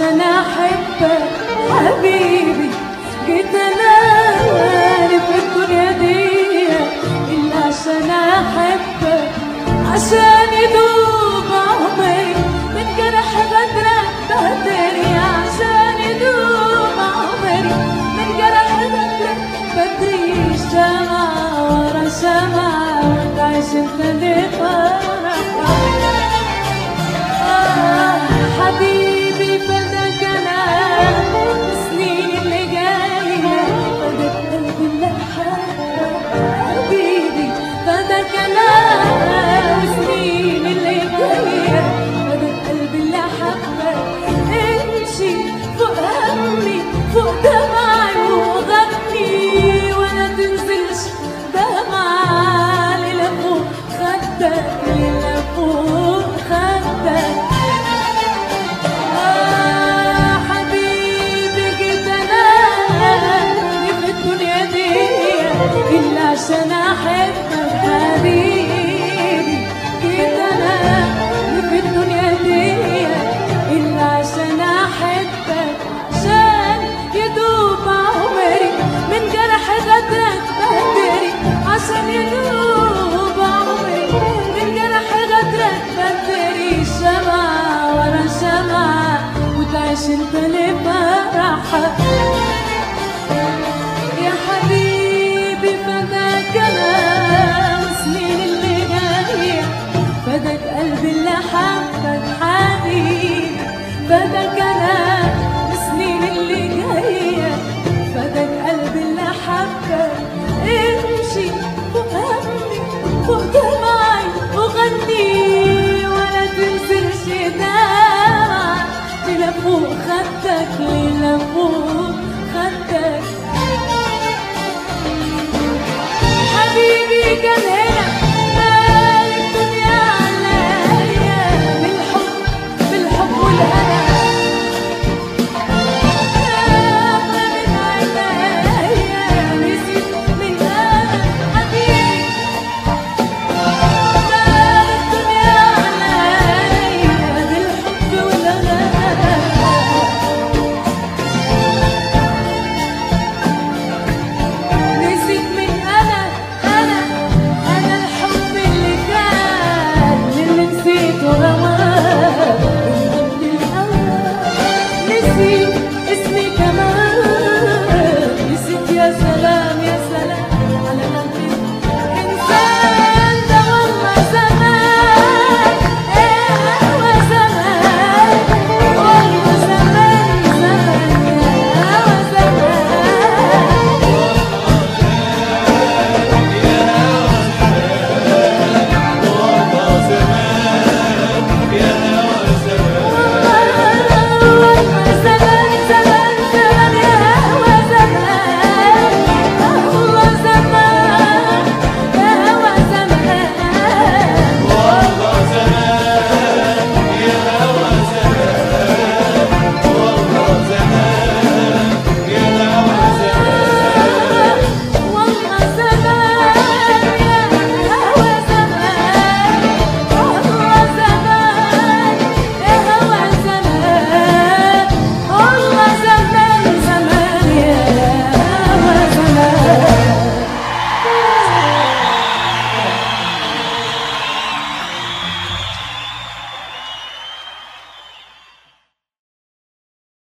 عشان احبك حبيبي جيت اناني في الدنيا دي الا عشان احبك عشان يدوب عمري من جرح بدرك بدري عشان يدوب عمري من جرح بدرك بدري شمعة ورا شمعة تعيش انت لفرحة آه حبيبي فداك انا السنين اللي جاية فداك قلبي اللي حبك حبيبي فداك انا السنين اللي جاية فداك قلبي اللي حبك امشي فوق همي فوق دمعي وغني ولا تنزلش دمعة لفوق خدك لفوق خدك آه حبيبي جيت انا في الدنيا دي الا عشان احبك حبيبي جيت انا في الدنيا دي الا عشان احبك عشان يدوب عمري من جرح غدرك بدري عشان يدوب عمري من جرح غدرك بدري شمعة ورا شمعة وتعيش انت لفرحك يا حبيبي فداك انا والسنين اللي جايه فداك قلبي اللي حبك حبيبي فداك انا والسنين اللي جايه فداك قلبي اللي حبك امشي فوق همي فوق دمعي وغني ولا تنزلش دمعة لفوق خدك لفوق